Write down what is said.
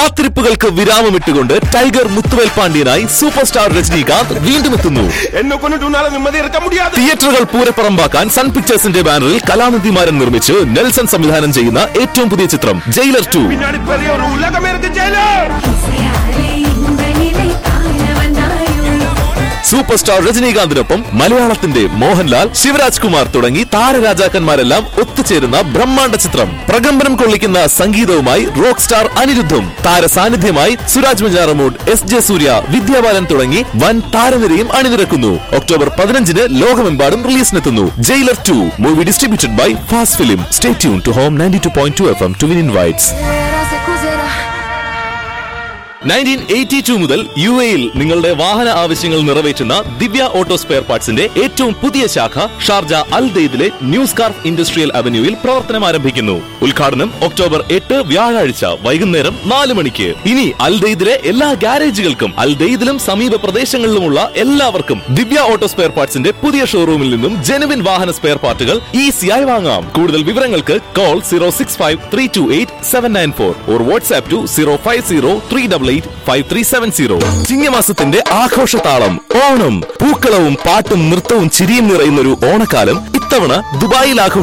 കാത്തിരിപ്പുകൾക്ക് വിരാമമിട്ടുകൊണ്ട് ടൈഗർ മുത്തുവേൽ പാണ്ഡ്യനായി super star Rajinikanth വീണ്ടും എത്തുന്നു என்ன கொண்டுட்டு உன்னால நிம்மதி இருக்க முடியாது തിയേറ്ററുകൾ പൂരപ്പറമ്പാക്കാൻ സൺ പിക്ചേഴ്സിന്റെ ബാനറിൽ കലാനിധിമാരൻ നിർമ്മിച്ച് നെൽസൺ സംവിധാനം ചെയ്യുന്ന ഏറ്റവും പുതിയ ചിത്രം ജയിലർ ടു பின்னாடி பெரிய ஒரு உலகமே இருக்கு ஜெயிலர் இசையாலே இந்த நிலை காண வந்தாயோ സൂപ്പർ സ്റ്റാർ രജനീകാന്തിനൊപ്പം മലയാളത്തിന്റെ മോഹൻലാൽ ശിവരാജ് കുമാർ തുടങ്ങി താരരാജാക്കന്മാരെല്ലാം ഒത്തുചേരുന്ന ബ്രഹ്മാണ്ഡ ചിത്രം പ്രകമ്പനം കൊള്ളിക്കുന്ന സംഗീതവുമായി റോക്ക് സ്റ്റാർ അനിരുദ്ധും താര സാന്നിധ്യമായി സുരാജ് മഞ്ചാറമൂഡ് എസ് ജെ സൂര്യ വിദ്യാബാലൻ തുടങ്ങി വൻ താരനിരയും അണിനിരക്കുന്നു ഒക്ടോബർ പതിനഞ്ചിന് ലോകമെമ്പാടും റിലീസിനെത്തുന്നു Jailer two movie distributed by fast film stay tuned to home ninety two point two F M to win invites Era se cosera nineteen eighty two മുതൽ യു എയിൽ നിങ്ങളുടെ വാഹന ആവശ്യങ്ങൾ നിറവേറ്റുന്ന ദിവ്യ ഓട്ടോ സ്പെയർ പാർട്സിന്റെ ഏറ്റവും പുതിയ ശാഖ ഷാർജ അൽ ദെയ്ദിലെ ന്യൂ സ്കാർഫ് ഇൻഡസ്ട്രിയൽ അവന്യൂവിൽ പ്രവർത്തനം ആരംഭിക്കുന്നു ഉദ്ഘാടനം ഒക്ടോബർ എട്ട് വ്യാഴാഴ്ച വൈകുന്നേരം നാല് മണിക്ക് ഇനി അൽ ദെയ്ദിലെ എല്ലാ ഗ്യാരേജുകൾക്കും അൽ ദെയ്ദിലും സമീപ പ്രദേശങ്ങളിലുമുള്ള എല്ലാവർക്കും ദിവ്യ ഓട്ടോ സ്പെയർ പാർട്സിന്റെ പുതിയ ഷോറൂമിൽ നിന്നും ജെനുവിൻ വാഹന സ്പെയർ പാർട്ടുകൾ ഈസിയായി വാങ്ങാം കൂടുതൽ വിവരങ്ങൾക്ക് call zero six five three two eight seven nine four or WhatsApp two zero five zero three double eight five three seven zero ചിങ്ങമാസത്തിന്റെ ആഘോഷതാളം ഓണം പൂക്കളവും പാട്ടും നൃത്തവും ചിരിയും നിറയുന്ന ഒരു ഓണക്കാലം ഇത്തവണ ദുബായിൽ ആഘോഷിക്കും